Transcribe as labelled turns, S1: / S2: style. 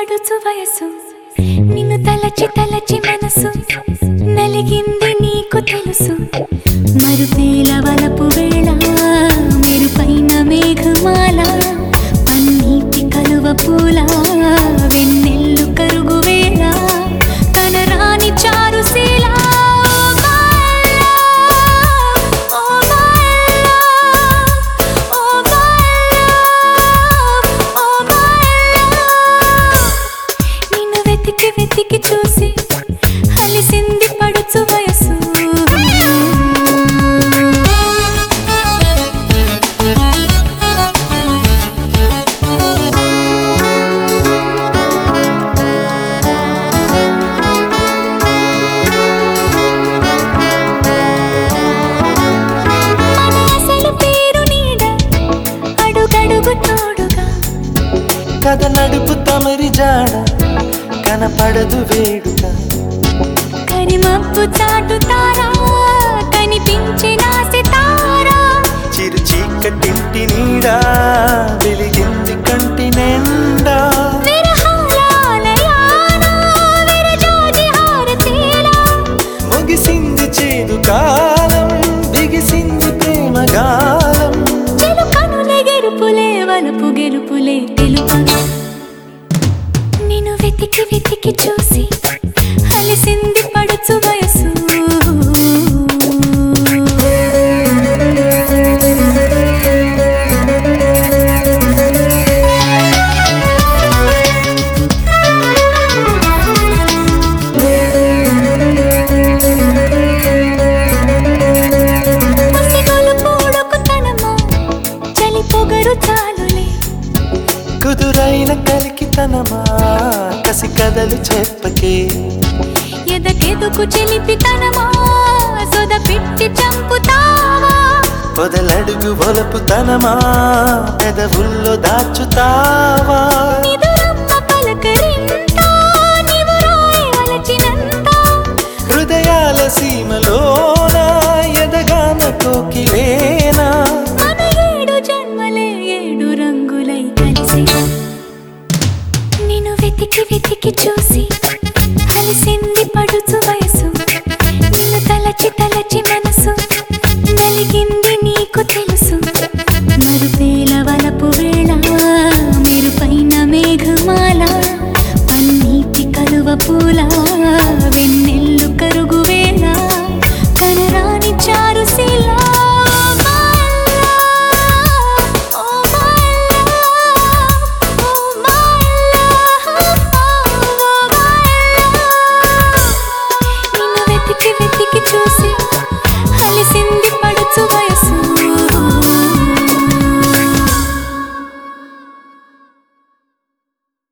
S1: పడుచు వయసు నిన్ను తలచి తలచి మనసు నలిగింది నీకు తెలుసు మరుపేల వలపు వేళ మెరుపైన మేఘమాల పన్నీటి కలువ పూల వెన్నెల్లు కరుగు వేళ కనరాని Charusheela Oh my love, oh my love, oh my love. నిన్ను వెతికి వెతికి చూసి అలిసింది పడుచు వయసు మన అసలు పేరు నీడ అడుగడుగు తోడుగా
S2: కథ నడుపు తమరి జాడ కనపడదు వేడుక
S1: కరిమప్పు చాటుతారా కనిపించిన సితారా
S2: చిరు చీకటింటి నీడా వెలిగింది కంటి నిండా
S1: విరహాల ఆలయాన విరజాజి హారతీలా
S2: ముగిసింది చేదు కాలం బిగిసింది ప్రేమ గాలం
S1: చిలుకనులే గెరుపులే వలపు గెలుపులే తెలుపగా నిన్ను వెతికి వెతికి చూసి అలిసింది పడుచు వయసు పసిగొలుపు ఉడుకుతనమా, చలి పొగరు చాలులే
S2: కుదురైన కలికితనమా కసి కథలు చెప్పకే
S1: ఎదకెదుకు చెలిపితనమా సొద పిట్టి చంపుతావా
S2: పొదలడుగు ఒలపుతనమా పెదవుల్లో దాచుతావా
S1: నిదురమ్మ పలకరింత నీవు రాయి వలచినంత
S2: హృదయాల సీమలోన ఎదగాన కోకిలేనా
S1: మన ఏడు జన్మలే ఏడు రంగులై కలిసి నిన్ను వెతికి వెతికి చూసి